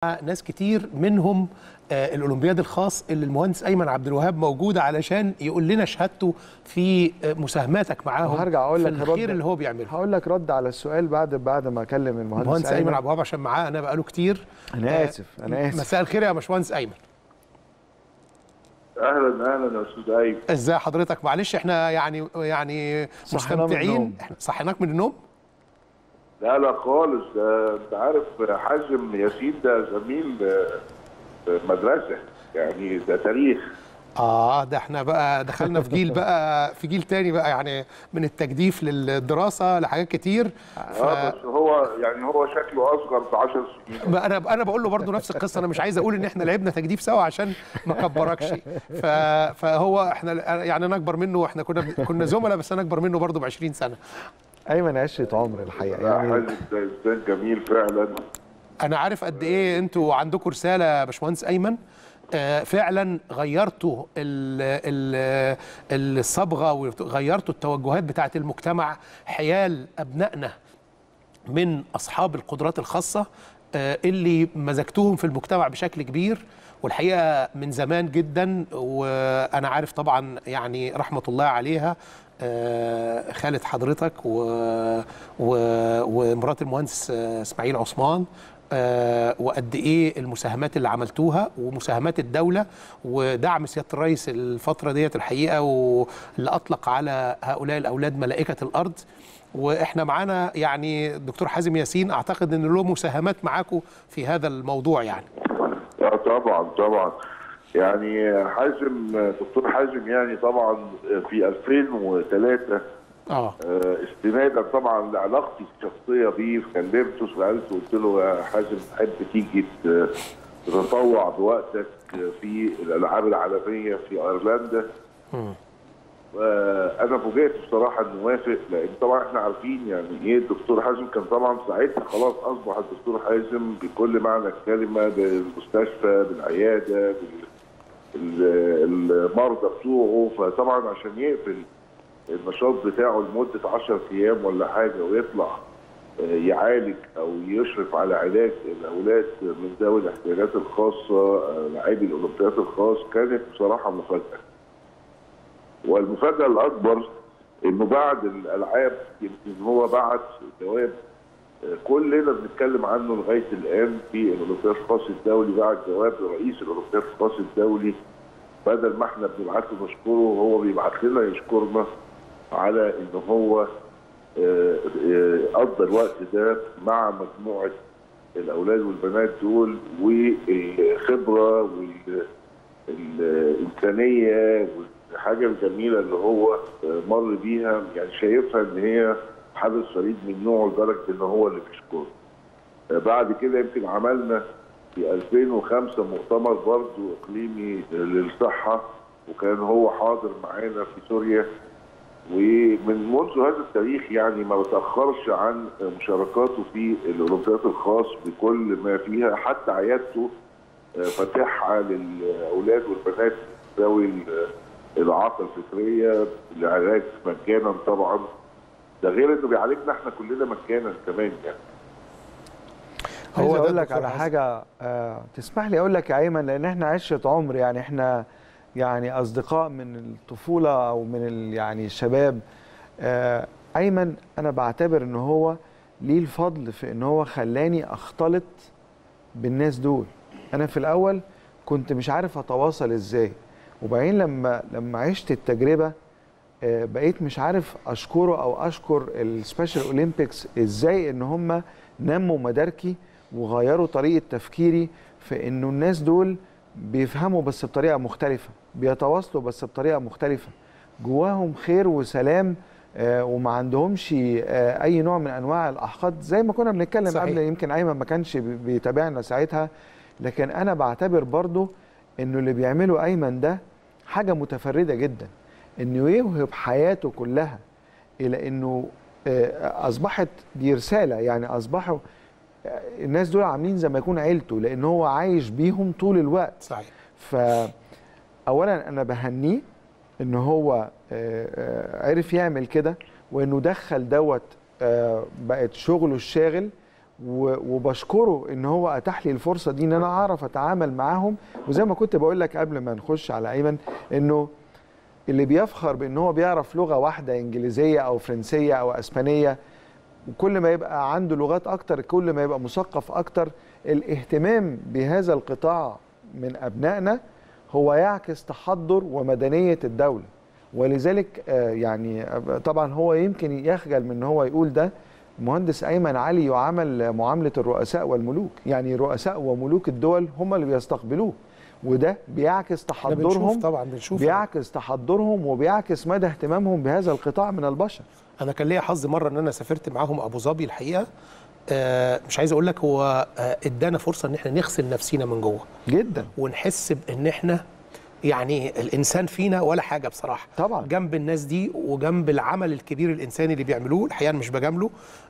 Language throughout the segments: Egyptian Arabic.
ناس كتير منهم آه، الاولمبياد الخاص اللي المهندس ايمن عبد الوهاب موجود علشان يقول لنا شهادته في آه، مساهماتك معاهم وهرجع اقول في لك الخير رد- اللي هو بيعمله هقول لك رد على السؤال بعد بعد ما اكلم المهندس, المهندس ايمن عبد الوهاب عشان معاه انا بقاله كتير انا آه، اسف انا اسف مساء الخير يا باشمهندس ايمن اهلا اهلا يا استاذ ايمن ازاي حضرتك معلش احنا يعني يعني صحينا من مستمتعين النوم. احنا صحيناك من النوم لا لا خالص ده انت عارف حازم ياسين ده زميل آه، مدرسه يعني ده تاريخ اه ده احنا بقى دخلنا في جيل بقى في جيل تاني بقى يعني من التجديف للدراسه لحاجات كتير ف... اه بس هو يعني هو شكله اصغر ب 10 سنين بقى انا انا بقول له برضه نفس القصه انا مش عايز اقول ان احنا لعبنا تجديف سوا عشان ما كبركش ف... فهو احنا يعني انا اكبر منه احنا كنا كنا زملاء بس انا اكبر منه برضه ب 20 سنه ايمن عشره عمر الحقيقه لا يعني حازم ده انسان جميل فعلا انا عارف قد ايه انتوا عندكم رساله يا باشمهندس ايمن آه، فعلا غيرتوا ال- ال- الصبغه وغيرتوا التوجهات بتاعه المجتمع حيال ابنائنا من اصحاب القدرات الخاصه آه، اللي مزجتوهم في المجتمع بشكل كبير والحقيقه من زمان جدا وانا عارف طبعا يعني رحمه الله عليها آه، خالة حضرتك و... و... ومرات المهندس آه، اسماعيل عثمان آه، وقد ايه المساهمات اللي عملتوها ومساهمات الدوله ودعم سياده الرئيس الفتره ديت الحقيقه واللي اطلق على هؤلاء الاولاد ملائكه الارض واحنا معانا يعني الدكتور حازم ياسين اعتقد ان له مساهمات معاكم في هذا الموضوع يعني اه طبعا طبعا يعني حازم دكتور حازم يعني طبعا في 2003 اه آه، استنادا طبعا لعلاقتي الشخصيه بيه كلمته سالته قلت له يا حازم تحب تيجي ت- تتطوع بوقتك في الالعاب العالميه في ايرلندا انا فوجئت بصراحه انه وافق لان طبعا احنا عارفين يعني ايه الدكتور حازم كان طبعا ساعتها خلاص اصبح الدكتور حازم بكل معنى الكلمه بالمستشفى بالعياده بال ال- المرضى بتوعه فطبعا عشان يقفل النشاط بتاعه لمده 10 ايام ولا حاجه ويطلع آه، يعالج او يشرف على علاج الاولاد من ذوي الاحتياجات الخاصه آه، لاعبي الاولمبياد الخاص كانت بصراحه مفاجاه. والمفاجاه الاكبر انه بعد الالعاب يمكن هو بعت جواب آه، كلنا بنتكلم عنه لغايه الان في الاولمبياد الخاص الدولي بعد جواب رئيس الاولمبياد الخاص الدولي بدل ما احنا بنبعت له نشكره هو بيبعت لنا يشكرنا على ان هو آه، آه، قضى الوقت ده مع مجموعه الاولاد والبنات دول والخبره والانسانيه والحاجه الجميله اللي هو آه، مر بيها يعني شايفها ان هي حدث فريد من نوعه لدرجه ان هو اللي بيشكره. آه، بعد كده يمكن عملنا في 2005 مؤتمر برضه اقليمي للصحه وكان هو حاضر معانا في سوريا ومن منذ هذا التاريخ يعني ما بتاخرش عن مشاركاته في الاولمبياد الخاص بكل ما فيها حتى عيادته آه، فاتحها للاولاد والبنات ذوي ال- الاعاقه الفكريه لعلاج مجانا طبعا ده غير انه بيعالجنا احنا كلنا مجانا كمان يعني عايز هو ده اقول لك الدكتور على حازم. حاجه آه تسمح لي اقول لك يا ايمن لان احنا عشره عمر يعني احنا يعني اصدقاء من الطفوله او من ال يعني الشباب آه ايمن انا بعتبر ان هو ليه الفضل في ان هو خلاني اختلط بالناس دول انا في الاول كنت مش عارف اتواصل ازاي وبعدين لما لما عشت التجربه آه، بقيت مش عارف اشكره او اشكر السبيشال اولمبيكس ازاي ان هم نموا مداركي وغيروا طريقه تفكيري في انه الناس دول بيفهموا بس بطريقه مختلفه بيتواصلوا بس بطريقه مختلفه جواهم خير وسلام آه، وما عندهمش آه، اي نوع من انواع الاحقاد زي ما كنا بنتكلم صحيح. قبل يمكن ايمن ما كانش بي- بيتابعنا ساعتها لكن انا بعتبر برضو انه اللي بيعمله ايمن ده حاجه متفرده جدا انه يوهب حياته كلها الى انه آه، اصبحت دي رساله يعني اصبحوا آه، الناس دول عاملين زي ما يكون عيلته لان هو عايش بيهم طول الوقت صحيح فاولا انا بهنيه ان هو آه، آه، عرف يعمل كده وانه دخل دوت آه، بقت شغله الشاغل و- وبشكره ان هو اتاح لي الفرصه دي ان انا اعرف اتعامل معاهم وزي ما كنت بقول لك قبل ما نخش على ايمن انه اللي بيفخر بان هو بيعرف لغه واحده انجليزيه او فرنسيه او اسبانيه وكل ما يبقى عنده لغات اكتر كل ما يبقى مثقف اكتر الاهتمام بهذا القطاع من ابنائنا هو يعكس تحضر ومدنيه الدوله ولذلك آه، يعني آه، طبعا هو يمكن يخجل من ان هو يقول ده المهندس ايمن علي يعامل معامله الرؤساء والملوك يعني رؤساء وملوك الدول هم اللي بيستقبلوه وده بيعكس احنا بنشوف تحضرهم طبعا بنشوف بيعكس تحضرهم وبيعكس مدى اهتمامهم بهذا القطاع من البشر انا كان ليا حظ مره ان انا سافرت معاهم ابو ظبي الحقيقه آه مش عايز اقول لك هو آه ادانا فرصه ان احنا نغسل نفسينا من جوه جدا ونحس بان احنا يعني الانسان فينا ولا حاجه بصراحه طبعا. جنب الناس دي وجنب العمل الكبير الانساني اللي بيعملوه الحقيقه أنا مش بجامله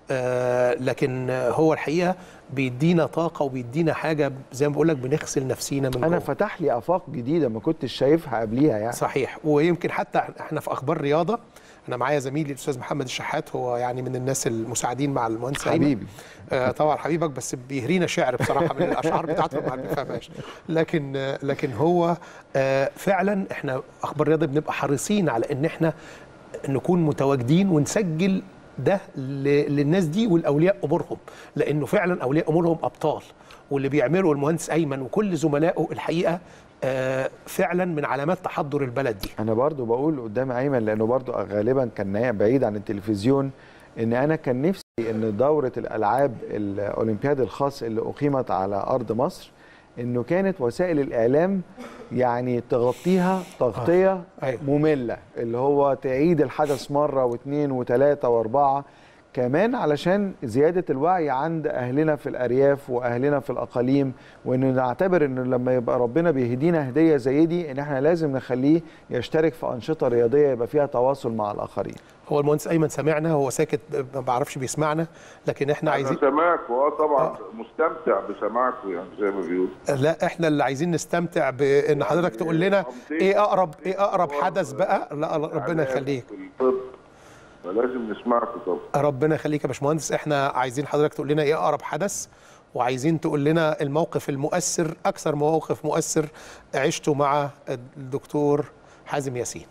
آه لكن آه، هو الحقيقه بيدينا طاقه وبيدينا حاجه زي ما بقول لك بنغسل نفسينا من انا جوه فتح لي افاق جديده ما كنتش شايفها قبليها يعني صحيح ويمكن حتى احنا في اخبار رياضه انا معايا زميلي الاستاذ محمد الشحات هو يعني من الناس المساعدين مع المهندس أيمن. حبيبي آه طبعا حبيبك بس بيهرينا شعر بصراحه من الاشعار بتاعته ما بنفهمهاش لكن آه لكن هو آه فعلا احنا اخبار رياضه بنبقى حريصين على ان احنا نكون متواجدين ونسجل ده ل- للناس دي والاولياء امورهم لانه فعلا اولياء امورهم ابطال واللي بيعمله المهندس ايمن وكل زملائه الحقيقه آه فعلا من علامات تحضر البلد دي انا برضو بقول قدام ايمن لانه برضو غالبا كان نايم بعيد عن التلفزيون ان انا كان نفسي ان دوره الالعاب الاولمبياد الخاص اللي اقيمت على ارض مصر انه كانت وسائل الاعلام يعني تغطيها تغطيه أيوة. ممله اللي هو تعيد الحدث مره واثنين وثلاثه واربعه كمان علشان زياده الوعي عند اهلنا في الارياف واهلنا في الاقاليم وان نعتبر ان لما يبقى ربنا بيهدينا هديه زي دي ان احنا لازم نخليه يشترك في انشطه رياضيه يبقى فيها تواصل مع الاخرين هو المهندس ايمن سمعنا هو ساكت ما بعرفش بيسمعنا لكن احنا عايزين انا سامعك واه طبعا مستمتع بسماعكم يعني زي ما بيقولوا لا احنا اللي عايزين نستمتع بان حضرتك تقول لنا أمضيت ايه اقرب ايه اقرب حدث بقى لا ربنا يخليك في الطب فلازم نسمعكم طبعا ربنا يخليك يا باشمهندس احنا عايزين حضرتك تقول لنا ايه اقرب حدث وعايزين تقول لنا الموقف المؤثر اكثر موقف مؤثر عشته مع الدكتور حازم ياسين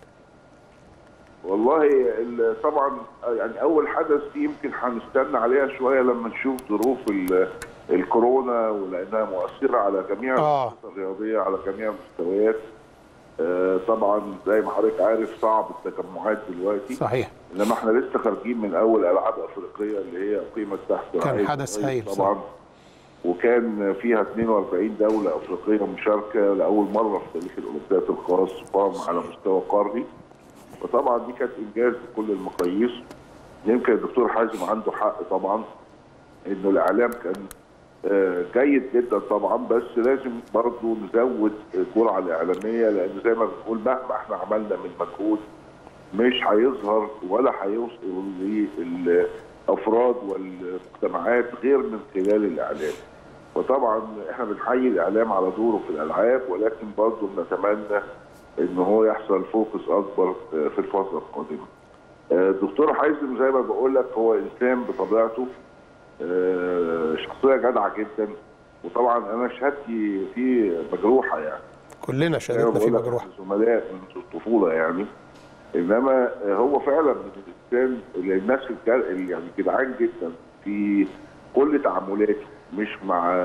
والله ال- طبعا يعني اول حدث دي يمكن هنستنى عليها شويه لما نشوف ظروف ال- الكورونا ولانها مؤثره على جميع آه. الانشطه الرياضيه على جميع المستويات آه، طبعا زي ما حضرتك عارف صعب التجمعات دلوقتي صحيح انما احنا لسه خارجين من اول العاب افريقيه اللي هي اقيمت تحت كان رعاية حدث الرئيس هايل طبعا وكان فيها 42 دوله افريقيه مشاركه لاول مره في تاريخ الاولمبياد الخاص فهم على مستوى قاري وطبعا دي كانت انجاز بكل المقاييس يمكن الدكتور حازم عنده حق طبعا انه الاعلام كان آه، جيد جدا طبعا بس لازم برضه نزود الجرعه الاعلاميه لان زي ما بنقول مهما احنا عملنا من مجهود مش هيظهر ولا هيوصل للافراد والمجتمعات غير من خلال الاعلام. وطبعا احنا بنحيي الاعلام على دوره في الالعاب ولكن برضه بنتمنى ان هو يحصل فوكس اكبر آه، في الفتره القادمه. آه، الدكتور حازم زي ما بقول لك هو انسان بطبيعته آه، شخصيه جدعه جدا وطبعا انا شهادتي فيه مجروحه يعني كلنا زي ما شهادتنا في بقول لك مجروح إحنا زملاء من الطفوله يعني انما هو فعلا من الانسان اللي الناس الجل- اللي يعني جدعان جدا في كل تعاملاته مش مع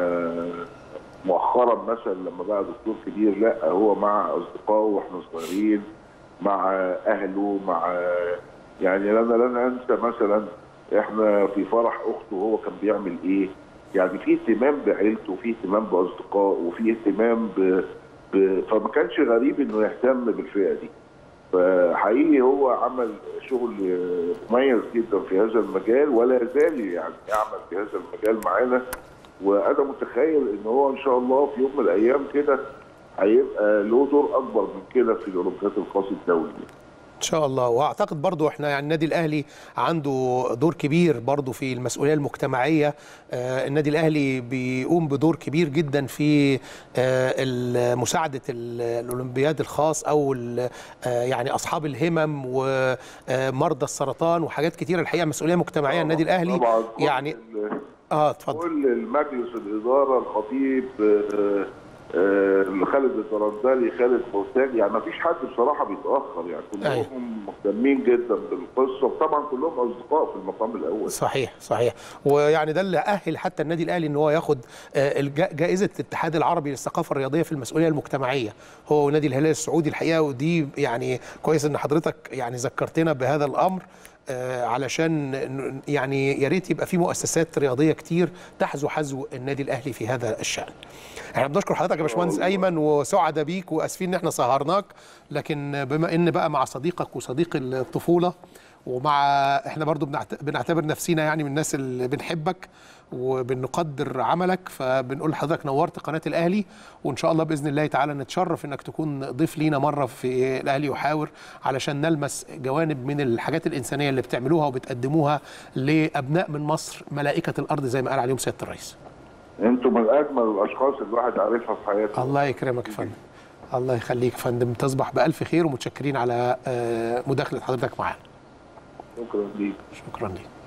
مؤخرا مثلا لما بقى دكتور كبير لا هو مع اصدقائه واحنا صغيرين مع اهله مع يعني انا لن انسى مثلا احنا في فرح اخته هو كان بيعمل ايه يعني في اهتمام بعيلته وفي اهتمام باصدقائه وفي اهتمام ب... ب... فما كانش غريب انه يهتم بالفئه دي فحقيقي هو عمل شغل مميز جدا في هذا المجال ولا يزال يعني يعمل في هذا المجال معانا وانا متخيل ان هو ان شاء الله في يوم من الايام كده هيبقى له دور اكبر من كده في الاولمبياد الخاص الدولي ان شاء الله واعتقد برضو احنا يعني النادي الاهلي عنده دور كبير برضو في المسؤوليه المجتمعيه آه النادي الاهلي بيقوم بدور كبير جدا في آه مساعده الاولمبياد الخاص او ال- آه يعني اصحاب الهمم ومرضى السرطان وحاجات كتيره الحقيقه مسؤوليه مجتمعيه النادي الاهلي طبعا كل يعني ال- اه اتفضل كل المجلس الاداره الخطيب آه، آه، خالد الدرندلي خالد مرتاج يعني ما فيش حد بصراحه بيتاخر يعني أيوة. كلهم مهتمين جدا بالقصه وطبعا كلهم اصدقاء في المقام الاول صحيح صحيح ويعني ده اللي اهل حتى النادي الاهلي ان هو ياخد آه، الج- جائزه الاتحاد العربي للثقافه الرياضيه في المسؤوليه المجتمعيه هو ونادي الهلال السعودي الحقيقه ودي يعني كويس ان حضرتك يعني ذكرتنا بهذا الامر آه، علشان ن- يعني يا ريت يبقى في مؤسسات رياضيه كتير تحذو حذو النادي الاهلي في هذا الشان. احنا بنشكر حضرتك يا باشمهندس ايمن وسعداء بيك واسفين ان احنا سهرناك لكن بما ان بقى مع صديقك وصديق الطفوله ومع احنا برضو بنعت- بنعتبر نفسينا يعني من الناس اللي بنحبك وبنقدر عملك فبنقول لحضرتك نورت قناه الاهلي وان شاء الله باذن الله تعالى نتشرف انك تكون ضيف لينا مره في الاهلي يحاور علشان نلمس جوانب من الحاجات الانسانيه اللي بتعملوها وبتقدموها لابناء من مصر ملائكه الارض زي ما قال عليهم سياده الرئيس. انتم من اجمل الاشخاص اللي الواحد عارفها في حياته الله يكرمك يا فندم. الله يخليك يا فندم تصبح بالف خير ومتشكرين على آه، مداخله حضرتك معانا. شكرا ليك شكرا ليك.